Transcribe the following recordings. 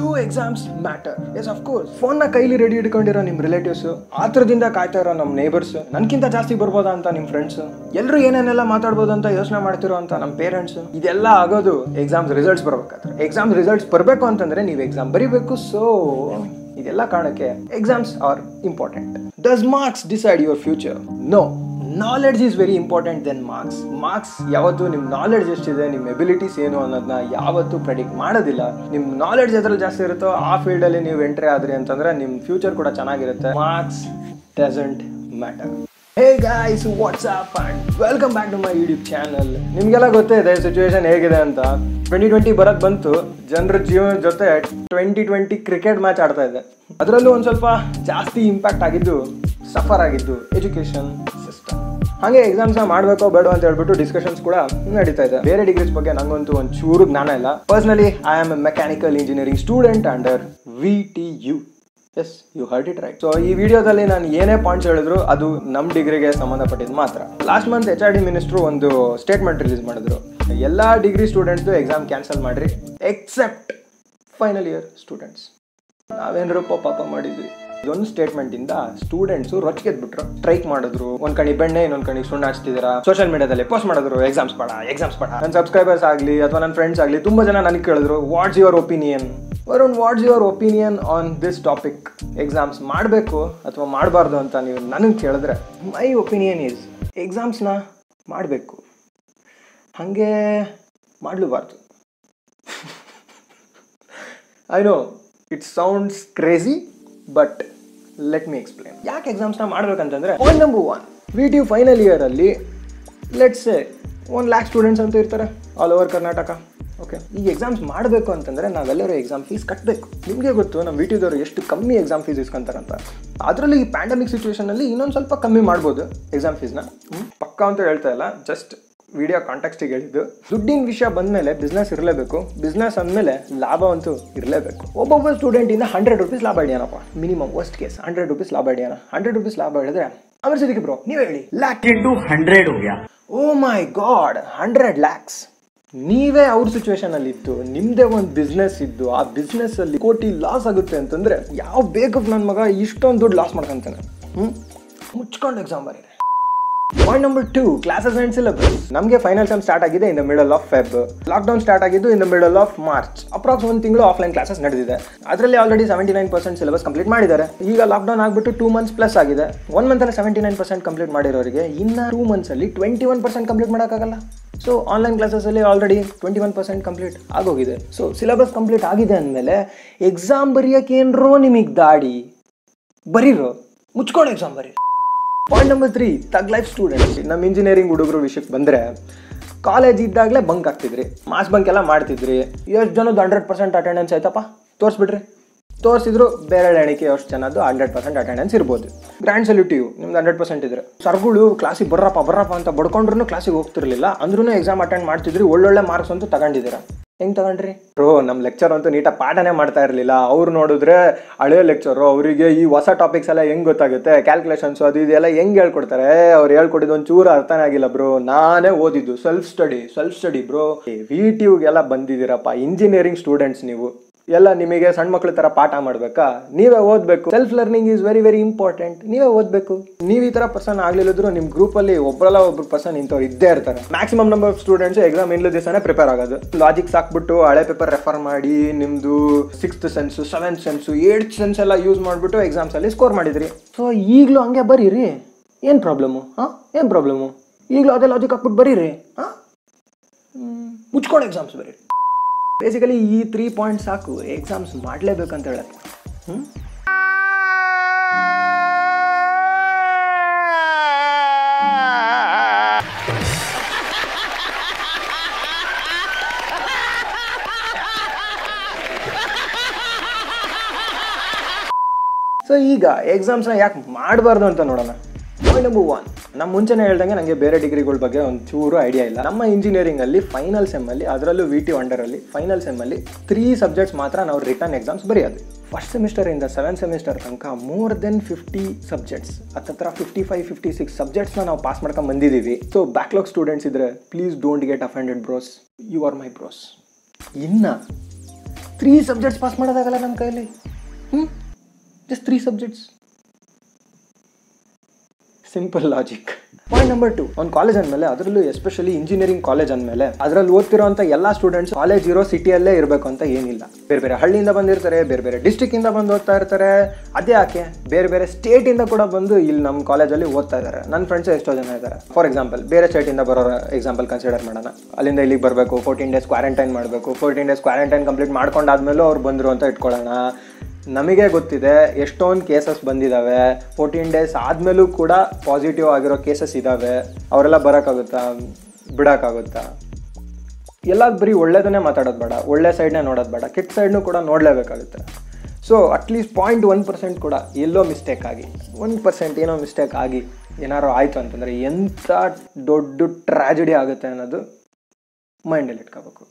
do exams matter yes of course ಫೋನ್ನ ಕೈಲಿ ready ಇಟ್ಕೊಂಡಿರೋ ನಿಮ್ಮ ರಿಲೇಟಿವ್ಸ್ ಆತ್ರದಿಂದ ಕಾಯ್ತಾ ಇರೋ ನಮ್ಮ ನೇಬರ್ಸ್ ನನ್ಕಿಂತ ಜಾಸ್ತಿ ಬರ್ಬೋದಾ ಅಂತ ನಿಮ್ಮ ಫ್ರೆಂಡ್ಸ್ ಎಲ್ಲರೂ ಏನೇನೆಲ್ಲ ಮಾತಾಡ್ಬೋದು ಅಂತ ಯೋಚನೆ ಮಾಡ್ತಿರೋ ಅಂತ ನಮ್ಮ ಪೇರೆಂಟ್ಸ್ ಇದೆಲ್ಲ ಆಗೋದು ಎಕ್ಸಾಮ್ಸ್ ರಿಸಲ್ಟ್ಸ್ ಬರ್ಬೇಕಾದ್ರೆ ಎಕ್ಸಾಮ್ಸ್ ರಿಸಲ್ಟ್ಸ್ ಬರಬೇಕು ಅಂತಂದ್ರೆ ನೀವು ಎಕ್ಸಾಮ್ ಬರೀಬೇಕು ಸೊ ಇದೆಲ್ಲ ಕಾರಣಕ್ಕೆ exams are important does marks decide your future no knowledge is very important then marks marks ಯಾವತ್ತು ನಿಮ್ಮ ನಾಲೆಡ್ಜ್ ಎಷ್ಟಿದೆ ನಿಮ್ಮ ಎಬಿಲಿಟೀಸ್ ಏನು ಅನ್ನೋದನ್ನ ಯಾವತ್ತೂ ಪ್ರೆಡಿಕ್ಟ್ ಮಾಡೋದಿಲ್ಲ ನಿಮ್ಮ ನಾಲೆಡ್ಜ್ ಎದ್ರಲ್ಲಿ ಜಾಸ್ತಿ ಇರುತ್ತೋ ಆ ಫೀಲ್ಡಲ್ಲಿ ನೀವು ಎಂಟ್ರಿ ಆದ್ರಿ ಅಂತಂದ್ರೆ ನಿಮ್ಮ ಫ್ಯೂಚರ್ ಕೂಡ ಚೆನ್ನಾಗಿರುತ್ತೆ marks doesn't matter hey guys what's up and welcome back to my YouTube channel ನಿಮಗೆಲ್ಲ ಗೊತ್ತೇ ಇದೆ ಸಿಚುವೇಶನ್ ಹೇಗಿದೆ ಅಂತ ಟ್ವೆಂಟಿ ಟ್ವೆಂಟಿ ಬರೋದು ಬಂತು ಜನರ ಜೀವನದ ಜೊತೆ ಟ್ವೆಂಟಿ ಟ್ವೆಂಟಿ ಕ್ರಿಕೆಟ್ ಮ್ಯಾಚ್ ಆಡ್ತಾ ಇದೆ ಅದರಲ್ಲೂ ಒಂದು ಸ್ವಲ್ಪ ಜಾಸ್ತಿ ಇಂಪ್ಯಾಕ್ಟ್ ಆಗಿದ್ದು ಸಫರ್ ಆಗಿದ್ದು ಎಜುಕೇಷನ್ ಸಿಸ್ಟಮ್ ಹಾಗೆ ಎಕ್ಸಾಮ್ಸ್ನ ಮಾಡಬೇಕೋ ಬೇಡ ಅಂತ ಹೇಳ್ಬಿಟ್ಟು ಡಿಸ್ಕಷನ್ಸ್ ಕೂಡ ನಡೀತಾ ಇದೆ ಬೇರೆ ಡಿಗ್ರೀಸ್ ಬಗ್ಗೆ ನಂಗಂತೂ ಒಂದು ಚೂರು ಜ್ಞಾನ ಇಲ್ಲ personally I am a mechanical engineering student under V T U yes you heard it right so ಈ ವಿಡಿಯೋದಲ್ಲಿ ನಾನು ಏನೇ ಪಾಯಿಂಟ್ಸ್ ಹೇಳಿದ್ರು ಅದು ನಮ್ಮ ಡಿಗ್ರಿಗೆ ಸಂಬಂಧಪಟ್ಟಿದ್ದು ಮಾತ್ರ last month H R D minister ಒಂದು ಸ್ಟೇಟ್ಮೆಂಟ್ ರಿಲೀಸ್ ಮಾಡಿದ್ರು ಎಲ್ಲ ಡಿಗ್ರಿ ಸ್ಟೂಡೆಂಟ್ಸ್ದು ಎಕ್ಸಾಮ್ ಕ್ಯಾನ್ಸಲ್ ಮಾಡ್ರಿ ಎಕ್ಸೆಪ್ಟ್ ಫೈನಲ್ ಇಯರ್ ಸ್ಟೂಡೆಂಟ್ಸ್ ನಾವೇನಾರಪ್ಪ ಪಾಪ ಮಾಡಿದ್ವಿ ಇದೊಂದು ಸ್ಟೇಟ್ಮೆಂಟ್ ಇಂದ ಸ್ಟೂಡೆಂಟ್ಸ್ ರೊಚ್ಗೆದ್ಬಿಟ್ರು ಸ್ಟ್ರೈಕ್ ಮಾಡಿದ್ರು ಒಂದ್ ಕಣಿ ಬೆಣ್ಣೆ ಇನ್ನೊಂದ್ ಕಣಿ ಸುಣ್ಣ ಹಚ್ತಿದ್ದೀರಾ ಸೋಷಿಯಲ್ ಮೀಡಿಯಾದಲ್ಲಿ ಪೋಸ್ಟ್ ಮಾಡಿದ್ರು ಎಕ್ಸಾಮ್ಸ್ ಬೇಡ ಎಕ್ಸಾಮ್ಸ್ ಬೇಡ ನನ್ನ ಸಬ್ಸ್ಕ್ರೈಬರ್ಸ್ ಆಗಲಿ ಅಥವಾ ನನ್ನ ಫ್ರೆಂಡ್ಸ್ ಆಗಲಿ ತುಂಬಾ ಜನ ನನಗೆ ಕೇಳಿದ್ರು what's your opinion Varun what's your opinion on this topic exams ಮಾಡಬೇಕು ಅಥವಾ ಮಾಡಬಾರ್ದು ಅಂತ ನೀವು ನನಗೆ ಕೇಳಿದ್ರೆ ಮೈ ಒಪಿನಿಯನ್ ಈಸ್ ಎಕ್ಸಾಮ್ಸ್ನ ಮಾಡಬೇಕು ಹಾಗೆ ಮಾಡಲೂಬಾರ್ದು I know it sounds crazy but let me explain ಯಾಕೆ ಎಕ್ಸಾಮ್ಸ್ನ ಮಾಡ್ಬೇಕಂತಂದ್ರೆ point number one V T final ಇಯರಲ್ಲಿ ಲೆಟ್ಸ್ ಒನ್ ಲ್ಯಾಕ್ ಸ್ಟೂಡೆಂಟ್ಸ್ ಅಂತ ಇರ್ತಾರೆ ಆಲ್ ಓವರ್ ಕರ್ನಾಟಕ ಓಕೆ ಈ ಎಕ್ಸಾಮ್ಸ್ ಮಾಡಬೇಕು ಅಂತಂದರೆ ನಾವೆಲ್ಲರೂ ಎಕ್ಸಾಮ್ ಫೀಸ್ ಕಟ್ಟಬೇಕು ನಿಮಗೆ ಗೊತ್ತು ನಮ್ಮ ವಿ ಟಿದವರು ಎಷ್ಟು ಕಮ್ಮಿ ಎಕ್ಸಾಮ್ ಫೀಸ್ ಇಸ್ಕೊಂತಾರಂತ ಅದರಲ್ಲಿ ಈ ಪ್ಯಾಂಡಮಿಕ್ ಸಿಚುವೇಶನಲ್ಲಿ ಇನ್ನೊಂದು ಸ್ವಲ್ಪ ಕಮ್ಮಿ ಮಾಡ್ಬೋದು ಎಕ್ಸಾಮ್ ಫೀಸ್ನ ಪಕ್ಕ ಅಂತ ಹೇಳ್ತಾ ಇಲ್ಲ ಜಸ್ಟ್ ವಿಡಿಯೋ ಕಾಂಟೆಕ್ಸ್ಟಿಗೆ ಹೇಳಿದ್ದು ದುಡ್ಡಿನ ವಿಷಯ ಬಂದಮೇಲೆ ಬಿಸ್ನೆಸ್ ಇರಲೇಬೇಕು ಬಿಸ್ನೆಸ್ ಅಂದಮೇಲೆ ಲಾಭ ಅಂತೂ ಇರಲೇಬೇಕು ಒಬ್ಬೊಬ್ಬ ಸ್ಟೂಡೆಂಟಿಂದ ಹಂಡ್ರೆಡ್ ರುಪೀಸ್ ಲಾಭ ಹಿಡಿಯೋಣಪ್ಪ minimum worst case hundred rupees ಲಾಭ ಹಿಡಿಯೋಣ ಹಂಡ್ರೆಡ್ ರುಪೀಸ್ ಲಾಭ ಹಿಡಿದ್ರೆ ಆಮೇಲೆ ಸದ್ಯಕ್ಕೆ ಬ್ರೋ ನೀವೇ ಹೇಳಿ ಲ್ಯಾಕ್ इंटू हंड्रेड हो गया oh my god hundred lakhs ನೀವೇ ಅವ್ರ ಸಿಚುವೇಶನ್ ಅಲ್ಲಿ ಇದ್ದು ನಿಮ್ದೇ ಒಂದು ಬಿಸ್ನೆಸ್ ಇದ್ದು ಆ ಬಿಸ್ನೆಸ್ ಅಲ್ಲಿ ಕೋಟಿ ಲಾಸ್ ಆಗುತ್ತೆ ಅಂತಂದ್ರೆ ಯಾವ ಬೇಕಪ್ ನನ್ನ ಮಗ ಇಷ್ಟೊಂದು ದುಡ್ಡು ಲಾಸ್ ಮಾಡ್ಕೊಂತಾನೆ ಹ್ಮ್ ಮುಚ್ಕೊಂಡು ಎಕ್ಸಾಮ್ ಬರೀರಿ point number two classes and syllabus ನಮಗೆ ಫೈನಲ್ ಸೆಮ್ ಸ್ಟಾರ್ಟ್ ಆಗಿದೆ in the middle of Feb lockdown start ಆಗಿದ್ದು in the middle of March approx ಒಂದು ತಿಂಗಳು ಆಫ್ಲೈನ್ ಕ್ಲಾಸಸ್ ನಡೆದಿದೆ ಅದರಲ್ಲಿ already seventy nine percent syllabus complete ಮಾಡಿದ್ದಾರೆ ಈಗ ಲಾಕ್ಡೌನ್ ಆಗಿಬಿಟ್ಟು ಟೂ ಮಂತ್ಸ್ ಪ್ಲಸ್ ಆಗಿದೆ ಒನ್ ಮಂತಲ್ಲಿ ಸೆವೆಂಟಿ ನೈನ್ ಪರ್ಸೆಂಟ್ ಕಂಪ್ಲೀಟ್ ಮಾಡಿರೋರಿಗೆ ಇನ್ನು ಟೂ ಮಂತ್ಸಲ್ಲಿ ಟ್ವೆಂಟಿ ಒನ್ ಪರ್ಸೆಂಟ್ ಕಂಪ್ಲೀಟ್ ಮಾಡೋಕ್ಕಾಗಲ್ಲ ಸೊ ಆನ್ಲೈನ್ ಕ್ಲಾಸಸಲ್ಲಿ already twenty one percent complete ಆಗೋಗಿದೆ ಸೊ ಸಿಲೆಬಸ್ ಕಂಪ್ಲೀಟ್ ಆಗಿದೆ ಅಂದಮೇಲೆ ಎಕ್ಸಾಮ್ ಬರೆಯೋಕ್ಕೇನ್ರೋ ನಿಮಗೆ ದಾಡಿ ಬರೀರೋ ಮುಚ್ಕೊಂಡು ಎಕ್ಸಾಮ್ ಬರೀ ಪಾಯಿಂಟ್ ನಂಬರ್ ತ್ರೀ ತಗ್ ಲೈಫ್ ಸ್ಟೂಡೆಂಟ್ಸ್ ನಮ್ಮ ಇಂಜಿನಿಯರಿಂಗ್ ಹುಡುಗರು ವಿಷಯಕ್ಕೆ ಬಂದರೆ ಕಾಲೇಜ್ ಇದ್ದಾಗಲೇ ಬಂಕ್ ಆಗ್ತಿದ್ರಿ ಮಾಸ್ ಬಂಕ್ ಎಲ್ಲ ಮಾಡ್ತಿದ್ರಿ ಎಷ್ಟು ಜನದ್ದು ಹಂಡ್ರೆಡ್ ಪರ್ಸೆಂಟ್ ಅಟೆಂಡೆನ್ಸ್ ಆಯ್ತಪ್ಪ ತೋರಿಸ್ಬಿಡ್ರಿ ತೋರಿಸಿದ್ರು ಬೇರೆ ಎಣಿಕೆ ಎಷ್ಟು ಜನದ್ದು ಹಂಡ್ರೆಡ್ ಪರ್ಸೆಂಟ್ ಅಟೆಂಡೆನ್ಸ್ ಇರ್ಬೋದು ಗ್ರ್ಯಾಂಡ್ ಸಲ್ಯೂಟಿವ್ ನಿಮ್ದು ಹಂಡ್ರೆಡ್ ಪರ್ಸೆಂಟ್ ಇದ್ರೆ ಸರ್ಗಳು ಕ್ಲಾಸಿಗೆ ಬರ್ರಪ್ಪ ಬರ್ರಪ್ಪ ಅಂತ ಬಡ್ಕೊಂಡ್ರು ಕ್ಲಾಸಿಗೆ ಹೋಗ್ತಿರ್ಲಿಲ್ಲ ಅಂದ್ರೂ ಎಕ್ಸಾಮ್ ಅಟೆಂಡ್ ಮಾಡ್ತಿದ್ರಿ ಒಳ್ಳೊಳ್ಳೆ ಮಾರ್ಕ್ಸ್ ಅಂತೂ ತಗೊಂಡಿದ್ದೀರಾ ಹೆಂಗ್ ತಗೊಂಡ್ರಿ ಬ್ರೋ ನಮ್ಮ ಲೆಕ್ಚರ್ ಅಂತೂ ನೀಟಾಗಿ ಪಾಠನೇ ಮಾಡ್ತಾ ಇರಲಿಲ್ಲ ಅವ್ರು ನೋಡಿದ್ರೆ ಹಳೆಯ ಲೆಕ್ಚರು ಅವರಿಗೆ ಈ ಹೊಸ ಟಾಪಿಕ್ಸ್ ಎಲ್ಲ ಹೆಂಗ್ ಗೊತ್ತಾಗುತ್ತೆ ಕ್ಯಾಲ್ಕುಲೇಷನ್ಸ್ ಅದು ಇದೆಲ್ಲ ಹೆಂಗ್ ಹೇಳ್ಕೊಡ್ತಾರೆ ಅವ್ರು ಹೇಳ್ಕೊಟ್ಟಿದ್ದು ಒಂದು ಚೂರು ಅರ್ಥನೇ ಆಗಿಲ್ಲ ಬ್ರೋ ನಾನೇ ಓದಿದ್ದು self study self study bro V ಟಿವ್ಗೆಲ್ಲ ಬಂದಿದ್ದೀರಪ್ಪ ಇಂಜಿನಿಯರಿಂಗ್ ಸ್ಟೂಡೆಂಟ್ಸ್ ನೀವು ಎಲ್ಲ ನಿಮಗೆ ಸಣ್ಣ ಮಕ್ಳ ತರ ಪಾಠ ಮಾಡ್ಬೇಕಾ ನೀವೇ ಓದ್ಬೇಕು self learning is very very important ನೀವೇ ಓದ್ಬೇಕು ನೀವು ಈ ತರ ಪರ್ಸನ್ ಆಗ್ಲಿಲ್ಲದ್ರು ನಿಮ್ ಗ್ರೂಪ್ ಅಲ್ಲಿ ಒಬ್ಬರಲ್ಲ ಒಬ್ರು ಪರ್ಸನ್ ಇಂಥವ್ರು ಇದ್ದೇ ಇರ್ತಾರೆ ಮ್ಯಾಕ್ಸಿಮಮ್ ನಂಬರ್ ಸ್ಟೂಡೆಂಟ್ಸ್ ಎಕ್ಸಾಮ್ ಇನ್ಲು ದಿವಸನೇ ಪ್ರಿಪೇರ್ ಆಗೋದು ಲಾಜಿಕ್ಸ್ ಹಾಕ್ಬಿಟ್ಟು ಹಳೆ ಪೇಪರ್ ರೆಫರ್ ಮಾಡಿ ನಿಮ್ದು sixth sense seventh sense eight sense ಎಲ್ಲ ಯೂಸ್ ಮಾಡ್ಬಿಟ್ಟು ಎಕ್ಸಾಮ್ಸ್ ಅಲ್ಲಿ ಸ್ಕೋರ್ ಮಾಡಿದ್ರಿ ಸೊ ಈಗಲೂ ಹಂಗೆ ಬರೀರಿ ಏನ್ ಪ್ರಾಬ್ಲಮ್ಮು ಹಾ ಏನ್ ಪ್ರಾಬ್ಲಮ್ಮು ಈಗಲೂ ಅದೇ ಲಾಜಿಕ್ ಹಾಕ್ಬಿಟ್ಟು ಬರೀರಿ ಹಾ ಮುಚ್ಕೊಂಡು ಎಕ್ಸಾಮ್ಸ್ ಬರೀರಿ ಬೇಸಿಕಲಿ ಈ ತ್ರೀ ಪಾಯಿಂಟ್ ಸಾಕು ಎಕ್ಸಾಮ್ಸ್ ಮಾಡಲೇಬೇಕಂತ ಹೇಳಕ್ಕೆ ಹ್ಞೂ ಸೊ ಈಗ ಎಕ್ಸಾಮ್ಸ್ನ ಯಾಕೆ ಮಾಡಬಾರ್ದು ಅಂತ ನೋಡೋಣ ಪಾಯಿಂಟ್ ನಂಬರ್ ಒನ್ ನಮ್ಮ ಮುಂಚೆನೇ ಹೇಳ್ದಂಗೆ ನನಗೆ ಬೇರೆ ಡಿಗ್ರಿಗಳ ಬಗ್ಗೆ ಒಂದು ಚೂರು ಐಡಿಯಾ ಇಲ್ಲ ನಮ್ಮ ಇಂಜಿನಿಯರಿಂಗ್ ಅಲ್ಲಿ ಫೈನಲ್ ಸೆಮ್ಮಲ್ಲಿ ಅದರಲ್ಲೂ ವಿ ಟಿ ಅಂಡರಲ್ಲಿ ಫೈನಲ್ ಸೆಮ್ಮಲ್ಲಿ ತ್ರೀ ಸಬ್ಜೆಕ್ಟ್ಸ್ ಮಾತ್ರ ನಾವು ರಿಟರ್ನ್ ಎಕ್ಸಾಮ್ಸ್ ಬರೆಯೋದು ಫಸ್ಟ್ ಸೆಮಿಸ್ಟರಿಂದ ಸೆವೆನ್ ಸೆಮಿಸ್ಟರ್ ತನಕ ಮೋರ್ ದೆನ್ ಫಿಫ್ಟಿ ಸಬ್ಜೆಕ್ಟ್ಸ್ ಹತ್ತತ್ರ ಫಿಫ್ಟಿ ಫೈವ್ ಫಿಫ್ಟಿ ಸಿಕ್ಸ್ ಸಬ್ಜೆಕ್ಟ್ಸ್ನ ನಾವು ಪಾಸ್ ಮಾಡ್ಕೊಂಡು ಬಂದಿದ್ದೀವಿ ಸೊ ಬ್ಯಾಕ್ಲಾಗ್ ಸ್ಟೂಡೆಂಟ್ಸ್ ಇದ್ರೆ please don't get offended bros you are my bros ಇನ್ನು ತ್ರೀ ಸಬ್ಜೆಕ್ಟ್ಸ್ ಪಾಸ್ ಮಾಡೋದಾಗಲ್ಲ ನಮ್ಮ ಕೈಯಲ್ಲಿ ಹ್ಞೂ just three subjects simple logic point number two ಒಂದು ಕಾಲೇಜ್ ಅಂದಮೇಲೆ ಅದರಲ್ಲೂ ಎಸ್ಪೆಷಲಿ ಇಂಜಿನಿಯರಿಂಗ್ ಕಾಲೇಜ್ ಅಂದಮೇಲೆ ಅದರಲ್ಲಿ ಓದ್ತಿರೋಂಥ ಎಲ್ಲ ಸ್ಟೂಡೆಂಟ್ಸ್ ಕಾಲೇಜ್ ಇರೋ ಸಿಟಿಯಲ್ಲೇ ಇರಬೇಕು ಅಂತ ಏನಿಲ್ಲ ಬೇರೆ ಬೇರೆ ಹಳ್ಳಿಯಿಂದ ಬಂದಿರ್ತಾರೆ ಬೇರೆ ಬೇರೆ ಡಿಸ್ಟಿಕ್ಕಿಂದ ಬಂದು ಓದ್ತಾ ಇರ್ತಾರೆ ಅದೇ ಯಾಕೆ ಬೇರೆ ಬೇರೆ ಸ್ಟೇಟಿಂದ ಕೂಡ ಬಂದು ಇಲ್ಲಿ ನಮ್ಮ ಕಾಲೇಜಲ್ಲಿ ಓದ್ತಾ ಇದ್ದಾರೆ ನನ್ನ ಫ್ರೆಂಡ್ಸ್ ಎಷ್ಟೋ ಜನ ಇದ್ದಾರೆ ಫಾರ್ ಎಕ್ಸಾಂಪಲ್ ಬೇರೆ ಸ್ಟೇಟಿಂದ ಬರೋ ಎಕ್ಸಾಂಪಲ್ ಕನ್ಸಿಡರ್ ಮಾಡೋಣ ಅಲ್ಲಿಂದ ಇಲ್ಲಿಗೆ ಬರಬೇಕು ಫೋರ್ಟೀನ್ ಡೇಸ್ ಕ್ವಾರಂಟೈನ್ ಮಾಡಬೇಕು ಫೋರ್ಟೀನ್ ಡೇಸ್ ಕ್ವಾರಂಟೈನ್ ಕಂಪ್ಲೀಟ್ ಮಾಡ್ಕೊಂಡಾದ್ಮೇಲೂ ಅವ್ರು ಬಂದರು ಅಂತ ಇಟ್ಕೊಳ್ಳೋಣ ನಮಗೆ ಗೊತ್ತಿದೆ ಎಷ್ಟೊಂದು ಕೇಸಸ್ ಬಂದಿದ್ದಾವೆ ಫೋರ್ಟೀನ್ ಡೇಸ್ ಆದಮೇಲೂ ಕೂಡ ಪಾಸಿಟಿವ್ ಆಗಿರೋ ಕೇಸಸ್ ಇದ್ದಾವೆ ಅವರೆಲ್ಲ ಬರೋಕ್ಕಾಗುತ್ತಾ ಬಿಡೋಕ್ಕಾಗುತ್ತಾ ಎಲ್ಲ ಬರೀ ಒಳ್ಳೇದನ್ನೇ ಮಾತಾಡೋದು ಬೇಡ ಒಳ್ಳೆ ಸೈಡ್ನೇ ನೋಡೋದು ಬೇಡ ಕೆಟ್ಟ ಸೈಡ್ನು ಕೂಡ ನೋಡಲೇಬೇಕಾಗುತ್ತೆ so at least point one percent ಕೂಡ ಎಲ್ಲೋ ಮಿಸ್ಟೇಕ್ ಆಗಿ ಒನ್ ಪರ್ಸೆಂಟ್ ಏನೋ ಮಿಸ್ಟೇಕ್ ಆಗಿ ಏನಾದ್ರು ಆಯಿತು ಅಂತಂದರೆ ಎಂಥ ದೊಡ್ಡ ಟ್ರ್ಯಾಜಿಡಿ ಆಗುತ್ತೆ ಅನ್ನೋದು ಮೈಂಡಲ್ಲಿ ಇಟ್ಕೋಬೇಕು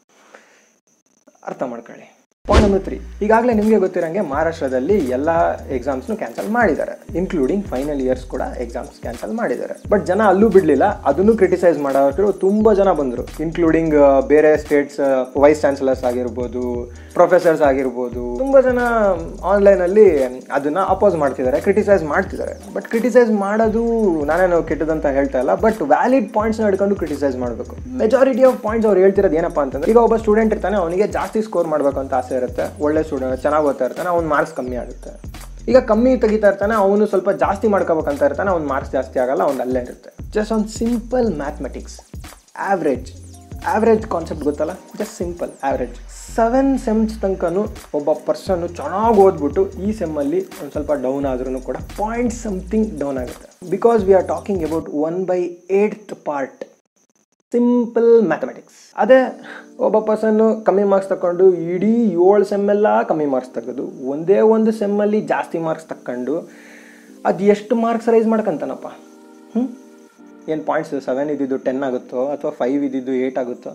ಅರ್ಥ ಮಾಡ್ಕೊಳ್ಳಿ ಪಾಯಿಂಟ್ ನಂಬರ್ ತ್ರೀ ಈಗಾಗಲೇ ನಿಮಗೆ ಗೊತ್ತಿರೋಂಗೆ ಮಹಾರಾಷ್ಟ್ರದಲ್ಲಿ ಎಲ್ಲ ಎಕ್ಸಾಮ್ಸ್ನು ಕ್ಯಾನ್ಸಲ್ ಮಾಡಿದ್ದಾರೆ ಇನ್ಕ್ಲೂಡಿಂಗ್ ಫೈನಲ್ ಇಯರ್ಸ್ ಕೂಡ ಎಕ್ಸಾಮ್ಸ್ ಕ್ಯಾನ್ಸಲ್ ಮಾಡಿದ್ದಾರೆ ಬಟ್ ಜನ ಅಲ್ಲೂ ಬಿಡಲಿಲ್ಲ ಅದನ್ನು ಕ್ರಿಟಿಸೈಸ್ ಮಾಡೋರು ತುಂಬ ಜನ ಬಂದರು ಇನ್ಕ್ಲೂಡಿಂಗ್ ಬೇರೆ ಸ್ಟೇಟ್ಸ್ ವೈಸ್ ಚಾನ್ಸಲರ್ಸ್ ಆಗಿರ್ಬೋದು ಪ್ರೊಫೆಸರ್ಸ್ ಆಗಿರ್ಬೋದು ತುಂಬ ಜನ ಆನ್ಲೈನಲ್ಲಿ ಅದನ್ನು ಅಪೋಸ್ ಮಾಡ್ತಿದ್ದಾರೆ ಕ್ರಿಟಿಸೈಸ್ ಮಾಡ್ತಿದ್ದಾರೆ ಬಟ್ ಕ್ರಿಟಿಸೈಸ್ ಮಾಡೋದು ನಾನೇನು ಕೆಟ್ಟದಂತ ಹೇಳ್ತಾ ಇಲ್ಲ ಬಟ್ ವ್ಯಾಲಿಡ್ ಪಾಯಿಂಟ್ಸ್ನ ಹಿಡ್ಕೊಂಡು ಕ್ರಿಟಿಸೈಸ್ ಮಾಡಬೇಕು ಮೆಜಾರಿಟಿ ಆಫ್ ಪಾಯಿಂಟ್ಸ್ ಅವ್ರು ಹೇಳ್ತಿರೋದು ಏನಪ್ಪ ಅಂತಂದ್ರೆ ಈಗ ಒಬ್ಬ ಸ್ಟೂಡೆಂಟ್ ಇರ್ತಾನೆ ಅವನಿಗೆ ಜಾಸ್ತಿ ಸ್ಕೋರ್ ಮಾಡಬೇಕು ಅಂತ ಆಸೆ ಇರುತ್ತೆ ಒಳ್ಳೆ ಸ್ಟೂಡೆಂಟ್ ಚೆನ್ನಾಗಿ ಓದ್ತಾ ಇರ್ತಾನೆ ಅವ್ನ ಮಾರ್ಕ್ಸ್ ಕಮ್ಮಿ ಆಗುತ್ತೆ ಈಗ ಕಮ್ಮಿ ತೆಗಿತಾ ಇರ್ತಾನೆ ಅವನು ಸ್ವಲ್ಪ ಜಾಸ್ತಿ ಮಾಡ್ಕೋಬೇಕಂತ ಇರ್ತಾನೆ ಅವ್ನ ಮಾರ್ಕ್ಸ್ ಜಾಸ್ತಿ ಆಗಲ್ಲ ಅವ್ನು ಅಲ್ಲೇ ಇರುತ್ತೆ ಜಸ್ಟ್ ಒಂದು simple mathematics average average concept ಗೊತ್ತಲ್ಲ just simple average seven sems ತನಕನೂ ಒಬ್ಬ ಪರ್ಸನ್ನು ಚೆನ್ನಾಗಿ ಓದ್ಬಿಟ್ಟು ಈ ಸೆಮ್ಮಲ್ಲಿ ಒಂದು ಸ್ವಲ್ಪ ಡೌನ್ ಆದ್ರೂ ಕೂಡ ಪಾಯಿಂಟ್ ಸಮಥಿಂಗ್ ಡೌನ್ ಆಗುತ್ತೆ because we are talking about one by eighth part simple mathematics ಅದೇ ಒಬ್ಬ ಪರ್ಸನ್ನು ಕಮ್ಮಿ ಮಾರ್ಕ್ಸ್ ತಗೊಂಡು ಇಡೀ ಏಳು ಸೆಮ್ಮೆಲ್ಲ ಕಮ್ಮಿ ಮಾರ್ಕ್ಸ್ ತೆಗೆದು ಒಂದೇ ಒಂದು ಸೆಮ್ಮಲ್ಲಿ ಜಾಸ್ತಿ ಮಾರ್ಕ್ಸ್ ತಕ್ಕೊಂಡು ಅದು ಎಷ್ಟು ಮಾರ್ಕ್ಸ್ ರೈಸ್ ಮಾಡ್ಕೊಂತಾನಪ್ಪ ಹ್ಞೂ ಏನು ಪಾಯಿಂಟ್ಸ್ ಸೆವೆನ್ ಇದ್ದಿದ್ದು ಟೆನ್ ಆಗುತ್ತೋ ಅಥವಾ ಫೈವ್ ಇದ್ದಿದ್ದು ಏಯ್ಟ್ ಆಗುತ್ತೋ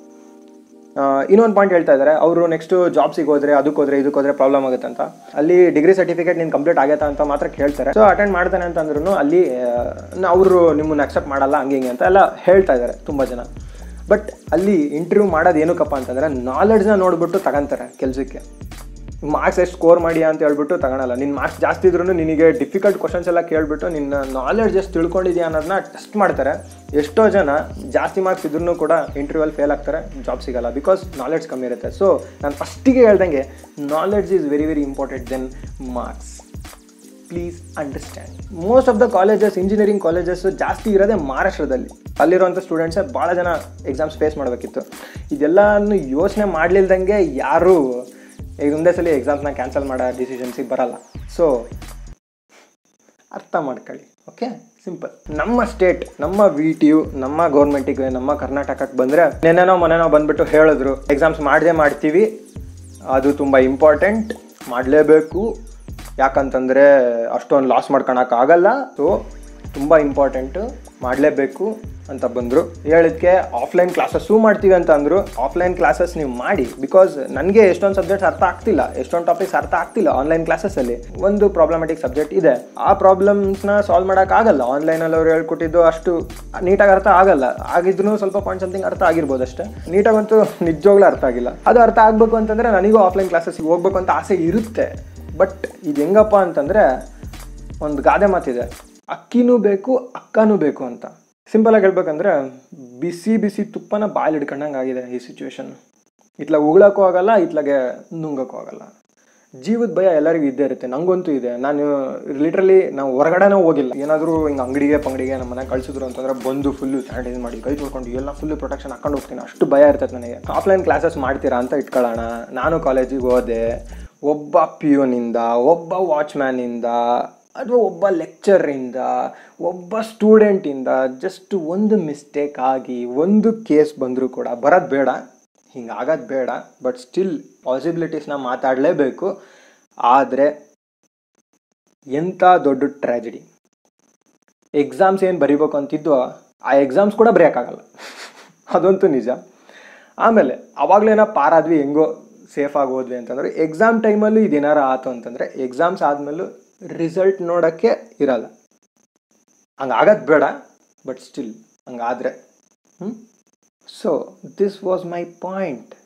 ಇನ್ನೊಂದು ಪಾಯಿಂಟ್ ಹೇಳ್ತಾ ಇದ್ದಾರೆ ಅವರು ನೆಕ್ಸ್ಟ್ ಜಾಬ್ಸಿಗೆ ಹೋದ್ರೆ ಅದಕ್ಕೆ ಹೋದ್ರೆ ಇದಕ್ಕೆ ಹೋದ್ರೆ ಪ್ರಾಬ್ಲಮ್ ಆಗುತ್ತೆ ಅಂತ ಅಲ್ಲಿ ಡಿಗ್ರಿ ಸರ್ಟಿಫಿಕೇಟ್ ನೀನು ಕಂಪ್ಲೀಟ್ ಆಗೈತಾ ಅಂತ ಮಾತ್ರ ಕೇಳ್ತಾರೆ ಸೊ ಅಟೆಂಡ್ ಮಾಡ್ತಾನೆ ಅಂತಂದ್ರೂ ಅಲ್ಲಿ ಅವರು ನಿಮ್ಮನ್ನ ಅಕ್ಸೆಪ್ಟ್ ಮಾಡಲ್ಲ ಹಂಗೆ ಹಿಂಗೆ ಅಂತ ಎಲ್ಲ ಹೇಳ್ತಾ ಇದ್ದಾರೆ ತುಂಬ ಜನ ಬಟ್ ಅಲ್ಲಿ ಇಂಟರ್ವ್ಯೂ ಮಾಡೋದು ಏನಕ್ಕಪ್ಪ ಅಂತಂದರೆ ನಾಲೆಡ್ಜ್ನ ನೋಡ್ಬಿಟ್ಟು ತಗೊಂತಾರೆ ಕೆಲಸಕ್ಕೆ ಮಾರ್ಕ್ಸ್ ಎಷ್ಟು ಸ್ಕೋರ್ ಮಾಡಿ ಅಂತ ಹೇಳ್ಬಿಟ್ಟು ತಗೊಳಲ್ಲ ನಿನ್ನ ಮಾರ್ಕ್ಸ್ ಜಾಸ್ತಿ ಇದ್ರೂ ನಿನಗೆ ಡಿಫಿಕಲ್ಟ್ ಕ್ವಶನ್ಸ್ ಎಲ್ಲ ಕೇಳ್ಬಿಟ್ಟು ನಿನ್ನ ನಾಲೆಡ್ಜ್ ಎಷ್ಟು ತಿಳ್ಕೊಂಡಿದ್ಯಾ ಅನ್ನೋದನ್ನ ಟೆಸ್ಟ್ ಮಾಡ್ತಾರೆ ಎಷ್ಟೋ ಜನ ಜಾಸ್ತಿ ಮಾರ್ಕ್ಸ್ ಇದ್ರೂ ಕೂಡ ಇಂಟರ್ವ್ಯೂಲ್ಲಿ ಫೇಲ್ ಆಗ್ತಾರೆ ಜಾಬ್ ಸಿಗಲ್ಲ ಬಿಕಾಸ್ ನಾಲೆಡ್ಜ್ ಕಮ್ಮಿ ಇರುತ್ತೆ ಸೊ ನಾನು ಫಸ್ಟಿಗೆ ಹೇಳ್ದಂಗೆ knowledge is very very important then marks please understand most of the colleges engineering colleges ಜಾಸ್ತಿ ಇರೋದೇ ಮಹಾರಾಷ್ಟ್ರದಲ್ಲಿ ಅಲ್ಲಿರುವಂಥ ಸ್ಟೂಡೆಂಟ್ಸೇ ಭಾಳ ಜನ ಎಕ್ಸಾಮ್ಸ್ ಫೇಸ್ ಮಾಡಬೇಕಿತ್ತು ಇದೆಲ್ಲನೂ ಯೋಚನೆ ಮಾಡಲಿಲ್ದಂಗೆ ಯಾರೂ ಈಗ ಒಂದೇ ಸಲ ಎಕ್ಸಾಮ್ಸ್ನ ಕ್ಯಾನ್ಸಲ್ ಮಾಡೋ ಡಿಸಿಷನ್ಸಿಗೆ ಬರಲ್ಲ ಸೊ ಅರ್ಥ ಮಾಡ್ಕೊಳ್ಳಿ ಓಕೆ ಸಿಂಪಲ್ ನಮ್ಮ ಸ್ಟೇಟ್ ನಮ್ಮ ವಿ ಟಿ ಯು ನಮ್ಮ ಗೌರ್ಮೆಂಟಿಗೆ ನಮ್ಮ ಕರ್ನಾಟಕಕ್ಕೆ ಬಂದರೆ ನೆನ್ನೆನೋ ಮೊನ್ನೆನೋ ಬಂದ್ಬಿಟ್ಟು ಹೇಳಿದ್ರು ಎಕ್ಸಾಮ್ಸ್ ಮಾಡದೇ ಮಾಡ್ತೀವಿ ಅದು ತುಂಬ ಇಂಪಾರ್ಟೆಂಟ್ ಮಾಡಲೇಬೇಕು ಯಾಕಂತಂದರೆ ಅಷ್ಟೊಂದು ಲಾಸ್ ಮಾಡ್ಕೊಳಕ್ಕಾಗಲ್ಲ ಸೊ ತುಂಬ ಇಂಪಾರ್ಟೆಂಟು ಮಾಡಲೇಬೇಕು ಅಂತ ಬಂದರು ಹೇಳಿದ್ಕೆ ಆಫ್ಲೈನ್ ಕ್ಲಾಸಸ್ಸು ಮಾಡ್ತೀವಿ ಅಂತ ಅಂದರು ಆಫ್ಲೈನ್ ಕ್ಲಾಸಸ್ ನೀವು ಮಾಡಿ ಬಿಕಾಸ್ ನನಗೆ ಎಷ್ಟೊಂದು ಸಬ್ಜೆಕ್ಟ್ಸ್ ಅರ್ಥ ಆಗ್ತಿಲ್ಲ ಎಷ್ಟೊಂದು ಟಾಪಿಕ್ಸ್ ಅರ್ಥ ಆಗ್ತಿಲ್ಲ ಆನ್ಲೈನ್ ಕ್ಲಾಸಸ್ಸಲ್ಲಿ ಒಂದು ಪ್ರಾಬ್ಲಮೆಟಿಕ್ ಸಬ್ಜೆಕ್ಟ್ ಇದೆ ಆ ಪ್ರಾಬ್ಲಮ್ಸ್ನ ಸಾಲ್ವ್ ಮಾಡೋಕ್ಕಾಗಲ್ಲ ಆನ್ಲೈನಲ್ಲಿ ಅವ್ರು ಹೇಳ್ಕೊಟ್ಟಿದ್ದು ಅಷ್ಟು ನೀಟಾಗಿ ಅರ್ಥ ಆಗಲ್ಲ ಆಗಿದ್ರೂ ಸ್ವಲ್ಪ ಪಾಯಿಂಟ್ ಸಮಥಿಂಗ್ ಅರ್ಥ ಆಗಿರ್ಬೋದು ಅಷ್ಟೇ ನೀಟಾಗಂತೂ ನಿಜವಾಗ್ಲೂ ಅರ್ಥ ಆಗಿಲ್ಲ ಅದು ಅರ್ಥ ಆಗಬೇಕು ಅಂತಂದರೆ ನನಗೂ ಆಫ್ಲೈನ್ ಕ್ಲಾಸಸ್ಗೆ ಹೋಗ್ಬೇಕು ಅಂತ ಆಸೆ ಇರುತ್ತೆ ಬಟ್ ಇದು ಹೆಂಗಪ್ಪ ಅಂತಂದರೆ ಒಂದು ಗಾದೆ ಮಾತಿದೆ ಅಕ್ಕಿನೂ ಬೇಕು ಅಕ್ಕನೂ ಬೇಕು ಅಂತ ಸಿಂಪಲಾಗಿ ಹೇಳ್ಬೇಕಂದ್ರೆ ಬಿಸಿ ಬಿಸಿ ತುಪ್ಪನ ಬಾಯಲ್ಲಿ ಹಿಡ್ಕೊಂಡಂಗೆ ಆಗಿದೆ ಈ ಸಿಚುವೇಶನ್ ಇತ್ಲಾಗ ಉಗಳಕ್ಕೂ ಆಗಲ್ಲ ಇತ್ಲಾಗೆ ನುಂಗಕ್ಕೂ ಆಗಲ್ಲ ಜೀವದ ಭಯ ಎಲ್ಲರಿಗೂ ಇದ್ದೇ ಇರುತ್ತೆ ನಂಗಂತೂ ಇದೆ ನಾನು ಲಿಟ್ರಲಿ ನಾವು ಹೊರಗಡೆನೇ ಹೋಗಿಲ್ಲ ಏನಾದರೂ ಹಿಂಗೆ ಅಂಗಡಿಗೆ ಪಂಗಡಿಗೆ ನಮ್ಮ ಮನೆ ಕಳಿಸಿದ್ರು ಅಂತಂದ್ರೆ ಬಂದು ಫುಲ್ಲು ಸ್ಯಾನಿಟೈಸ್ ಮಾಡಿ ಕೈ ತೊಳ್ಕೊಂಡು ಎಲ್ಲ ಫುಲ್ಲು ಪ್ರೊಟೆಕ್ಷನ್ ಹಾಕೊಂಡು ಹೋಗ್ತೀನಿ ಅಷ್ಟು ಭಯ ಇರ್ತೈತೆ ನನಗೆ ಆಫ್ಲೈನ್ ಕ್ಲಾಸಸ್ ಮಾಡ್ತೀರಾ ಅಂತ ಇಟ್ಕೊಳ್ಳೋಣ ನಾನು ಕಾಲೇಜಿಗೆ ಹೋದೆ ಒಬ್ಬ ಪಿಯೋನಿಂದ ಒಬ್ಬ ವಾಚ್ಮ್ಯಾನಿಂದ ಅಥವಾ ಒಬ್ಬ ಲೆಕ್ಚರಿಂದ ಒಬ್ಬ ಸ್ಟೂಡೆಂಟಿಂದ ಜಸ್ಟ್ ಒಂದು ಮಿಸ್ಟೇಕ್ ಆಗಿ ಒಂದು ಕೇಸ್ ಬಂದರೂ ಕೂಡ ಬರೋದು ಬೇಡ ಹಿಂಗಾಗೋದು ಬೇಡ ಬಟ್ ಸ್ಟಿಲ್ ಪಾಸಿಬಿಲಿಟೀಸ್ನ ಮಾತಾಡಲೇಬೇಕು ಆದರೆ ಎಂಥ ದೊಡ್ಡ ಟ್ರ್ಯಾಜಿಡಿ ಎಕ್ಸಾಮ್ಸ್ ಏನು ಬರಿಬೇಕು ಅಂತಿದ್ದು ಆ ಎಕ್ಸಾಮ್ಸ್ ಕೂಡ ಬರೆಯೋಕ್ಕಾಗಲ್ಲ ಅದಂತೂ ನಿಜ ಆಮೇಲೆ ಅವಾಗಲೇನೋ ಪಾರಾದ್ವಿ ಹೆಂಗೋ ಸೇಫಾಗಿ ಹೋದ್ವಿ ಅಂತಂದ್ರೆ ಎಕ್ಸಾಮ್ ಟೈಮಲ್ಲೂ ಇದೇನಾರ ಆಯ್ತು ಅಂತಂದರೆ ಎಕ್ಸಾಮ್ಸ್ ಆದಮೇಲೂ ರಿಸಲ್ಟ್ ನೋಡೋಕ್ಕೆ ಇರಲ್ಲ ಹಂಗಾಗದು ಬೇಡ ಬಟ್ ಸ್ಟಿಲ್ ಹಂಗಾದರೆ ಹ್ಞೂ so this was my point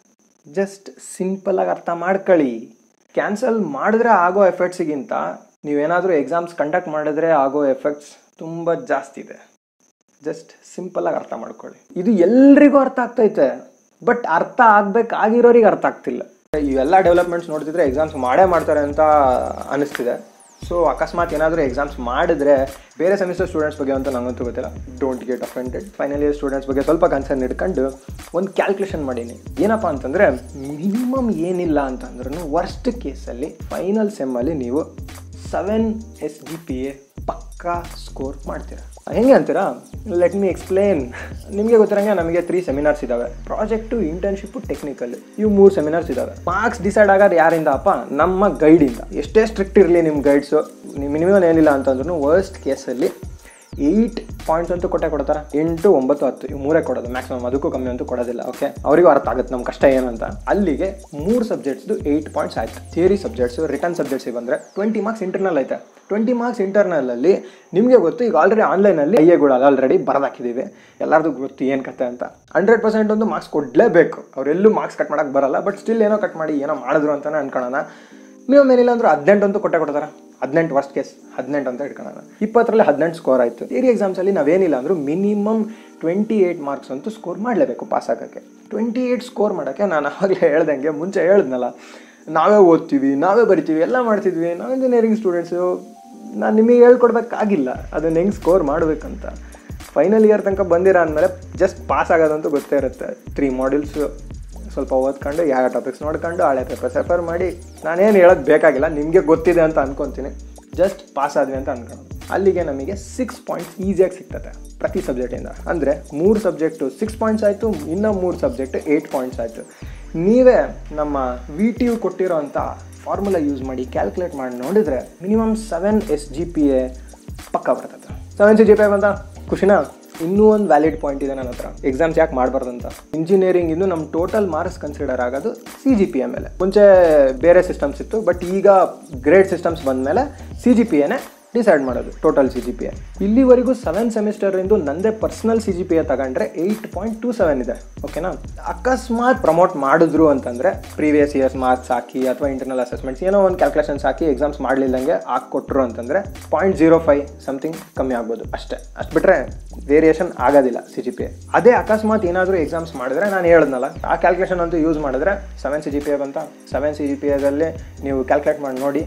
just ಸಿಂಪಲಾಗಿ ಅರ್ಥ ಮಾಡ್ಕೊಳ್ಳಿ ಕ್ಯಾನ್ಸಲ್ ಮಾಡಿದ್ರೆ ಆಗೋ ಎಫೆಕ್ಟ್ಸಿಗಿಂತ ನೀವೇನಾದರೂ ಎಕ್ಸಾಮ್ಸ್ ಕಂಡಕ್ಟ್ ಮಾಡಿದ್ರೆ ಆಗೋ ಎಫೆಕ್ಟ್ಸ್ ತುಂಬ ಜಾಸ್ತಿ ಇದೆ ಜಸ್ಟ್ ಸಿಂಪಲಾಗಿ ಅರ್ಥ ಮಾಡ್ಕೊಳ್ಳಿ ಇದು ಎಲ್ರಿಗೂ ಅರ್ಥ ಆಗ್ತೈತೆ ಬಟ್ ಅರ್ಥ ಆಗ್ಬೇಕಾಗಿರೋರಿಗೆ ಅರ್ಥ ಆಗ್ತಿಲ್ಲ ಇವೆಲ್ಲ ಡೆವಲಪ್ಮೆಂಟ್ಸ್ ನೋಡ್ತಿದ್ರೆ ಎಕ್ಸಾಮ್ಸ್ ಮಾಡೇ ಮಾಡ್ತಾರೆ ಅಂತ ಅನಿಸ್ತಿದೆ ಸೊ ಅಕಸ್ಮಾತ್ ಏನಾದರೂ ಎಕ್ಸಾಮ್ಸ್ ಮಾಡಿದ್ರೆ ಬೇರೆ ಸೆಮಿಸ್ಟರ್ ಸ್ಟೂಡೆಂಟ್ಸ್ ಬಗ್ಗೆ ಅಂತ ನಂಗಂತೂ ಗೊತ್ತಿಲ್ಲ don't get offended final year students ಬಗ್ಗೆ ಸ್ವಲ್ಪ ಕನ್ಸರ್ನ್ ಇಟ್ಕೊಂಡು ಒಂದು ಕ್ಯಾಲ್ಕುಲೇಷನ್ ಮಾಡೀನಿ ಏನಪ್ಪ ಅಂತಂದರೆ ಮಿನಿಮಮ್ ಏನಿಲ್ಲ ಅಂತಂದ್ರೂ ವರ್ಸ್ಟ್ ಕೇಸಲ್ಲಿ ಫೈನಲ್ ಸೆಮ್ಮಲ್ಲಿ ನೀವು seven S G P A ಪಕ್ಕಾ ಸ್ಕೋರ್ ಮಾಡ್ತೀರಾ ಹೆಂಗೆ ಅಂತೀರಾ ಲೆಟ್ ಮಿ ಎಕ್ಸ್ಪ್ಲೇನ್ ನಿಮಗೆ ಗೊತ್ತಿರಂಗೆ ನಮಗೆ ತ್ರೀ ಸೆಮಿನಾರ್ಸ್ ಇದ್ದಾವೆ ಪ್ರಾಜೆಕ್ಟು ಇಂಟರ್ನ್ಶಿಪ್ಪು ಟೆಕ್ನಿಕಲ್ ಇವು ಮೂರು ಸೆಮಿನಾರ್ಸ್ ಇದ್ದಾವೆ ಮಾರ್ಕ್ಸ್ ಡಿಸೈಡ್ ಆಗೋದು ಯಾರಿಂದ ಅಪ್ಪ ನಮ್ಮ ಗೈಡಿಂದ ಎಷ್ಟೇ ಸ್ಟ್ರಿಕ್ಟ್ ಇರಲಿ ನಿಮ್ಮ ಗೈಡ್ಸು ಮಿನಿಮಮ್ ಏನಿಲ್ಲ ಅಂತಂದ್ರೂ ವರ್ಸ್ಟ್ ಕೇಸಲ್ಲಿ ಏಯ್ಟ್ ಪಾಯಿಂಟ್ಸ್ ಅಂತೂ ಕೊಟ್ಟೆ ಕೊಡ್ತಾರೆ ಎಂಟು ಒಂಬತ್ತು ಹತ್ತು ಇವು ಮೂರೇ ಕೊಡೋದು ಮ್ಯಾಕ್ಸಿಮಮ್ ಅದಕ್ಕೂ ಕಮ್ಮಿ ಅಂತೂ ಕೊಡೋದಿಲ್ಲ ಓಕೆ ಅವರಿಗೂ ಅರ್ಥ ಆಗುತ್ತೆ ನಮ್ಮ ಕಷ್ಟ ಏನು ಅಂತ ಅಲ್ಲಿಗೆ ಮೂರು ಸಬ್ಜೆಕ್ಟ್ಸ್ದು ಏಯ್ಟ್ ಪಾಯಿಂಟ್ಸ್ ಆಯ್ತು ಥಿಯರಿ ಸಬ್ಜೆಕ್ಟ್ಸು ರಿಟರ್ನ್ ಸಬ್ಜೆಕ್ಟ್ಸಿಗೆ ಬಂದರೆ ಟ್ವೆಂಟಿ ಮಾರ್ಕ್ಸ್ ಇಂಟರ್ನಲ್ ಐತೆ ಟ್ವೆಂಟಿ ಮಾರ್ಕ್ಸ್ ಇಂಟರ್ನಲ್ಲಲ್ಲಿ ನಿಮಗೆ ಗೊತ್ತು ಈಗ ಆಲ್ರೆಡಿ ಆನ್ಲೈನಲ್ಲಿ ಐ ಎಗಳು ಆಲ್ರೆಡಿ ಬರೆದಾಕಿದ್ದೀವಿ ಎಲ್ಲರದು ಗೊತ್ತು ಏನು ಕತೆ ಅಂತ ಹಂಡ್ರೆಡ್ ಪರ್ಸೆಂಟ್ ಒಂದು ಮಾರ್ಕ್ಸ್ ಕೊಡಲೇಬೇಕು ಅವರೆಲ್ಲೂ ಮಾರ್ಕ್ಸ್ ಕಟ್ ಮಾಡೋಕ್ಕೆ ಬರಲ್ಲ ಬಟ್ ಸ್ಟಿಲ್ ಏನೋ ಕಟ್ ಮಾಡಿ ಏನೋ ಮಾಡಿದ್ರು ಅಂತಲೇ ಅನ್ಕೊಳ್ಳೋಣ ನೀವು ಮೇಲಿಲ್ಲ ಅಂದ್ರೆ ಹದಿನೆಂಟು ಅಂತೂ ಕೊಟ್ಟೆ ಕೊಡ್ತಾರೆ ಹದಿನೆಂಟು ವರ್ಸ್ಟ್ ಕೇಸ್ ಹದಿನೆಂಟು ಅಂತ ಇಟ್ಕೊಳ್ಳೋಣ ಇಪ್ಪತ್ತರಲ್ಲಿ ಹದಿನೆಂಟು ಸ್ಕೋರ್ ಆಯಿತು ಥಿಯರಿ ಎಕ್ಸಾಮ್ಸಲ್ಲಿ ನಾವೇನಿಲ್ಲ ಅಂದರೂ ಮಿನಿಮಮ್ ಟ್ವೆಂಟಿ ಏಯ್ಟ್ ಮಾರ್ಕ್ಸ್ ಅಂತೂ ಸ್ಕೋರ್ ಮಾಡಲೇಬೇಕು ಪಾಸ್ ಆಗೋಕ್ಕೆ ಟ್ವೆಂಟಿ ಏಯ್ಟ್ ಸ್ಕೋರ್ ಮಾಡೋಕ್ಕೆ ನಾನು ಆವಾಗಲೇ ಹೇಳ್ದಂಗೆ ಮುಂಚೆ ಹೇಳಿದ್ನಲ್ಲ ನಾವೇ ಓದ್ತೀವಿ ನಾವೇ ಬರಿತೀವಿ ಎಲ್ಲ ಮಾಡ್ತಿದ್ವಿ ನಾವು ಇಂಜಿನಿಯರಿಂಗ್ ಸ್ಟೂಡೆಂಟ್ಸು ನಾನು ನಿಮಗೆ ಹೇಳ್ಕೊಡ್ಬೇಕಾಗಿಲ್ಲ ಅದನ್ನ ಹೆಂಗೆ ಸ್ಕೋರ್ ಮಾಡಬೇಕಂತ ಫೈನಲ್ ಇಯರ್ ತನಕ ಬಂದಿರ ಅಂದಮೇಲೆ ಜಸ್ಟ್ ಪಾಸ್ ಆಗೋದಂತೂ ಗೊತ್ತೇ ಇರುತ್ತೆ ತ್ರೀ ಮಾಡ್ಯೂಲ್ಸು ಸ್ವಲ್ಪ ಓದ್ಕೊಂಡು ಯಾವ ಟಾಪಿಕ್ಸ್ ನೋಡ್ಕೊಂಡು ಹಳೆ ಪೇಪರ್ಸ್ ರೆಫರ್ ಮಾಡಿ ನಾನೇನು ಹೇಳೋದು ಬೇಕಾಗಿಲ್ಲ ನಿಮಗೆ ಗೊತ್ತಿದೆ ಅಂತ ಅನ್ಕೊತೀನಿ ಜಸ್ಟ್ ಪಾಸ್ ಆದ್ವಿ ಅಂತ ಅನ್ಕೊಳ್ಳೋದು ಅಲ್ಲಿಗೆ ನಮಗೆ ಸಿಕ್ಸ್ ಪಾಯಿಂಟ್ಸ್ ಈಸಿಯಾಗಿ ಸಿಗ್ತದೆ ಪ್ರತಿ ಸಬ್ಜೆಕ್ಟಿಂದ ಅಂದರೆ ಮೂರು ಸಬ್ಜೆಕ್ಟು ಸಿಕ್ಸ್ ಪಾಯಿಂಟ್ಸ್ ಆಯಿತು ಇನ್ನೂ ಮೂರು ಸಬ್ಜೆಕ್ಟ್ ಏಯ್ಟ್ ಪಾಯಿಂಟ್ಸ್ ಆಯಿತು ನೀವೇ ನಮ್ಮ ವಿ ಟಿ ಯು ಕೊಟ್ಟಿರೋಂಥ ಫಾರ್ಮುಲಾ ಯೂಸ್ ಮಾಡಿ ಕ್ಯಾಲ್ಕುಲೇಟ್ ಮಾಡಿ ನೋಡಿದರೆ minimum seven S G P A ಪಕ್ಕ ಬರ್ತದೆ seven C G P A ಬಂತ ಖುಷಿನಾ ಇನ್ನೂ ಒಂದು ವ್ಯಾಲಿಡ್ ಪಾಯಿಂಟ್ ಇದೆ ನನ್ನ ಹತ್ರ ಎಕ್ಸಾಮ್ಸ್ ಯಾಕೆ ಮಾಡಬಾರ್ದಂತ ಇಂಜಿನಿಯರಿಂಗ್ ಇನ್ನು ನಮ್ಮ ಟೋಟಲ್ ಮಾರ್ಕ್ಸ್ ಕನ್ಸಿಡರ್ ಆಗೋದು ಸಿ ಜಿ ಪಿ ಎ ಮೇಲೆ ಮುಂಚೆ ಬೇರೆ ಸಿಸ್ಟಮ್ಸ್ ಇತ್ತು ಬಟ್ ಈಗ ಗ್ರೇಡ್ ಸಿಸ್ಟಮ್ಸ್ ಬಂದಮೇಲೆ ಸಿ ಜಿ ಪಿ ಎನೇ ಡಿಸೈಡ್ ಮಾಡೋದು total C G P A ಇಲ್ಲಿವರೆಗೂ ಸೆವೆನ್ ಸೆಮಿಸ್ಟರಿಂದು ನಂದೇ personal C G P A ತಗೊಂಡ್ರೆ ಏಯ್ಟ್ ಪಾಯಿಂಟ್ ಟೂ ಸೆವೆನ್ ಇದೆ ಓಕೆನಾ ಅಕಸ್ಮಾತ್ ಪ್ರಮೋಟ್ ಮಾಡಿದ್ರು ಅಂತಂದರೆ ಪ್ರೀವಿಯಸ್ ಇಯರ್ಸ್ ಮಾರ್ಕ್ಸ್ ಹಾಕಿ ಅಥವಾ ಇಂಟರ್ನಲ್ ಅಸೆಸ್ಮೆಂಟ್ಸ್ ಏನೋ ಒಂದು ಕ್ಯಾಲ್ಕುಲೇಷನ್ಸ್ ಹಾಕಿ ಎಕ್ಸಾಮ್ಸ್ ಮಾಡಲಿಲ್ಲಂಗೆ ಹಾಕ್ಕೊಟ್ರು ಅಂತಂದರೆ ಪಾಯಿಂಟ್ ಜೀರೋ ಫೈವ್ ಸಮಥಿಂಗ್ ಕಮ್ಮಿ ಆಗ್ಬೋದು ಅಷ್ಟೇ ಅಷ್ಟು ಬಿಟ್ಟರೆ ವೇರಿಯೇಷನ್ ಆಗೋದಿಲ್ಲ ಸಿ ಜಿ ಪಿ ಎ ಅದೇ ಅಕಸ್ಮಾತ್ ಏನಾದರೂ ಎಕ್ಸಾಮ್ಸ್ ಮಾಡಿದ್ರೆ ನಾನು ಹೇಳಿದ್ನಲ್ಲ ಆ ಕ್ಯಾಲ್ಕುಲೇಷನ್ ಅಂತೂ ಯೂಸ್ ಮಾಡಿದ್ರೆ seven C G P A ಬಂತ ಸೆವೆನ್ ಸಿ ಜಿ ಪಿ ಎದಲ್ಲಿ ನೀವು ಕ್ಯಾಲ್ಕುಲೇಟ್ ಮಾಡಿ ನೋಡಿ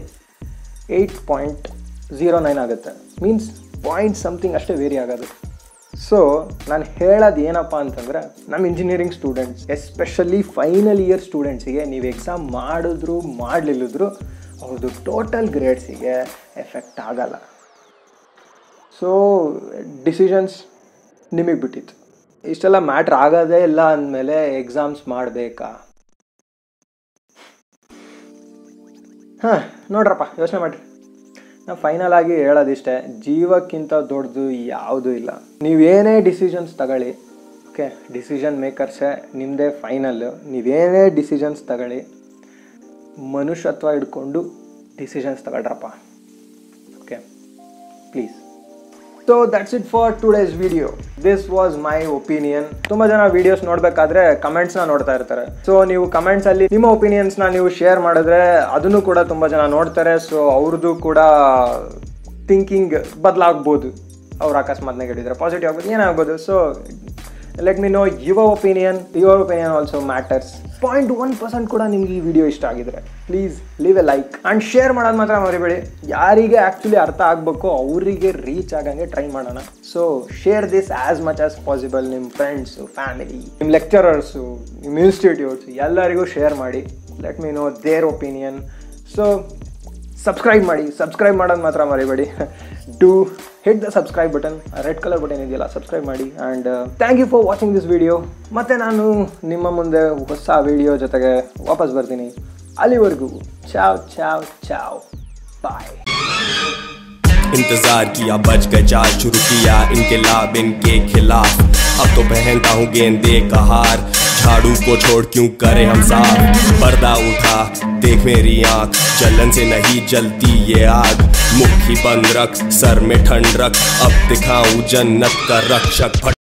ಏಯ್ಟ್ ಪಾಯಿಂಟ್ ಝೀರೋ ನೈನ್ ಆಗುತ್ತೆ ಮೀನ್ಸ್ ಪಾಯಿಂಟ್ ಸಮಥಿಂಗ್ ಅಷ್ಟೇ ವೇರಿ ಆಗೋದು ಸೊ ನಾನು ಹೇಳೋದು ಏನಪ್ಪ ಅಂತಂದರೆ ನಮ್ಮ engineering students especially final year ಸ್ಟೂಡೆಂಟ್ಸಿಗೆ ನೀವು ಎಕ್ಸಾಮ್ ಮಾಡಿದ್ರು ಮಾಡಲಿಲ್ಲದ್ರು ಅವ್ರದ್ದು ಟೋಟಲ್ ಗ್ರೇಡ್ಸಿಗೆ ಎಫೆಕ್ಟ್ ಆಗಲ್ಲ ಸೊ ಡಿಸಿಷನ್ಸ್ ನಿಮಗೆ ಬಿಟ್ಟಿತ್ತು ಇಷ್ಟೆಲ್ಲ ಮ್ಯಾಟ್ರ್ ಆಗೋದೇ ಇಲ್ಲ ಅಂದಮೇಲೆ ಎಕ್ಸಾಮ್ಸ್ ಮಾಡಬೇಕಾ ಹಾಂ ನೋಡ್ರಪ್ಪ ಯೋಚನೆ ಮಾಡಿರಿ ನಾವು ಫೈನಲ್ ಆಗಿ ಹೇಳೋದಿಷ್ಟೇ ಜೀವಕ್ಕಿಂತ ದೊಡ್ಡದು ಯಾವುದೂ ಇಲ್ಲ ನೀವೇನೇ ಡಿಸಿಷನ್ಸ್ ತಗೊಳ್ಳಿ ಓಕೆ ಡಿಸಿಷನ್ ಮೇಕರ್ಸೇ ನಿಮ್ಮದೇ ಫೈನಲ್ಲು ನೀವೇನೇ ಡಿಸಿಷನ್ಸ್ ತಗೊಳ್ಳಿ ಮನುಷ್ಯತ್ವ ಹಿಡ್ಕೊಂಡು ಡಿಸಿಷನ್ಸ್ ತಗೊಳ್ರಪ್ಪ okay please so that's it for today's video this was my opinion ತುಂಬಾ ಜನ ವಿಡಿಯೋಸ್ ನೋಡ್ಬೇಕಾದ್ರೆ ಕಮೆಂಟ್ಸ್ನ ನೋಡ್ತಾ ಇರ್ತಾರೆ ಸೊ ನೀವು ಕಮೆಂಟ್ಸ್ ಅಲ್ಲಿ ನಿಮ್ಮ ಒಪಿನಿಯನ್ಸ್ನ ನೀವು ಶೇರ್ ಮಾಡಿದ್ರೆ ಅದನ್ನು ಕೂಡ ತುಂಬಾ ಜನ ನೋಡ್ತಾರೆ ಸೊ ಅವ್ರದ್ದು ಕೂಡ ಥಿಂಕಿಂಗ್ ಬದಲಾಗ್ಬೋದು ಅವ್ರು ಅಕಸ್ಮಾತ್ ನೆಗೆಟಿದ್ರೆ ಪಾಸಿಟಿವ್ ಆಗ್ಬೋದು ಏನಾಗ್ಬೋದು so let me know your opinion your opinion also matters point one percent ಕೂಡ ನಿಮ್ಗೆ ಈ ವಿಡಿಯೋ ಇಷ್ಟ ಆಗಿದ್ರೆ please leave a like and share ಮಾಡೋದು ಮಾತ್ರ ಮರಿಬೇಡಿ ಯಾರಿಗೆ ಆ್ಯಕ್ಚುಲಿ ಅರ್ಥ ಆಗಬೇಕು ಅವರಿಗೆ ರೀಚ್ ಆಗಂಗೆ ಟ್ರೈ ಮಾಡೋಣ so share this as much as possible ನಿಮ್ಮ ಫ್ರೆಂಡ್ಸು ಫ್ಯಾಮಿಲಿ ನಿಮ್ಮ ಲೆಕ್ಚರರ್ಸು ನಿಮ್ಮ ಇನ್ಸ್ಟಿಟ್ಯೂಟ್ಸ್ ಎಲ್ಲರಿಗೂ ಶೇರ್ ಮಾಡಿ let me know their opinion so subscribe ಮಾಡಿ ಸಬ್ಸ್ಕ್ರೈಬ್ ಮಾಡೋದು ಮಾತ್ರ ಮರಿಬೇಡಿ to hit the subscribe button red colour button ಇದೆಯಲ್ಲ ಸಬ್ಸ್ಕ್ರೈಬ್ ಮಾಡಿ and thank you for watching this video ಮತ್ತು ನಾನು ನಿಮ್ಮ ಮುಂದೆ ಹೊಸ ವಿಡಿಯೋ ಜೊತೆಗೆ ವಾಪಸ್ ಬರ್ತೀನಿ ಅಲ್ಲಿವರೆಗೂ ಚಾವ್ ಚಾವ್ ಚಾವ್ ಬಾಯ್ इंतजार किया बच गए जाल शुरू किया इनकलाब इनके खिलाफ अब तो पहनता हूँ गेंदे का हार झाड़ू को छोड़ क्यों करे हम साफ पर्दा उठा देख मेरी आंख जलन से नहीं जलती ये आग मुट्ठी बंद रख सर में ठंड रख अब दिखाऊं जन्नत का रक्षक